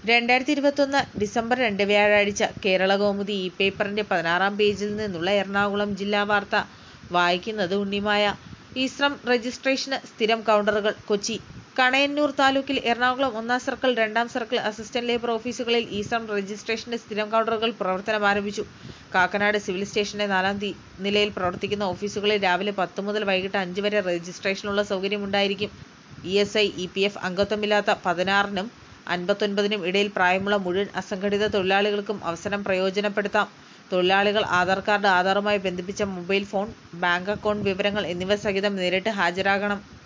രണ്ടായിരത്തി ഇരുപത്തൊന്ന് ഡിസംബർ രണ്ട് വ്യാഴാഴ്ച കേരളകൗമുദി ഈ പേപ്പറിന്റെ പതിനാറാം പേജിൽ നിന്നുള്ള എറണാകുളം ജില്ലാ വാർത്ത വായിക്കുന്നത് ഉണ്ണിമായ. ഇ-ശ്രം രജിസ്ട്രേഷന് സ്ഥിരം കൗണ്ടറുകൾ കൊച്ചി കണയന്നൂർ താലൂക്കിൽ എറണാകുളം ഒന്നാം സർക്കിൾ, രണ്ടാം സർക്കിൾ അസിസ്റ്റന്റ് ലേബർ ഓഫീസുകളിൽ ഇ-ശ്രം രജിസ്ട്രേഷന്റെ സ്ഥിരം കൗണ്ടറുകൾ പ്രവർത്തനമാരംഭിച്ചു. കാക്കനാട് സിവിൽ സ്റ്റേഷന്റെ നാലാം നിലയിൽ പ്രവർത്തിക്കുന്ന ഓഫീസുകളിൽ രാവിലെ പത്ത് മുതൽ വൈകിട്ട് അഞ്ച് വരെ രജിസ്ട്രേഷനുള്ള സൗകര്യമുണ്ടായിരിക്കും. ഇ.എസ്.ഐ, ഇ.പി.എഫ് അംഗത്വമില്ലാത്ത പതിനാറിനും അൻപത്തൊൻപതിനും ഇടയിൽ പ്രായമുള്ള മുഴുവൻ അസംഘടിത തൊഴിലാളികൾക്കും അവസരം പ്രയോജനപ്പെടുത്താം. തൊഴിലാളികൾ ആധാർ കാർഡ്, ആധാറുമായി ബന്ധിപ്പിച്ച മൊബൈൽ ഫോൺ, ബാങ്ക് അക്കൗണ്ട് വിവരങ്ങൾ എന്നിവ സഹിതം നേരിട്ട് ഹാജരാകണം.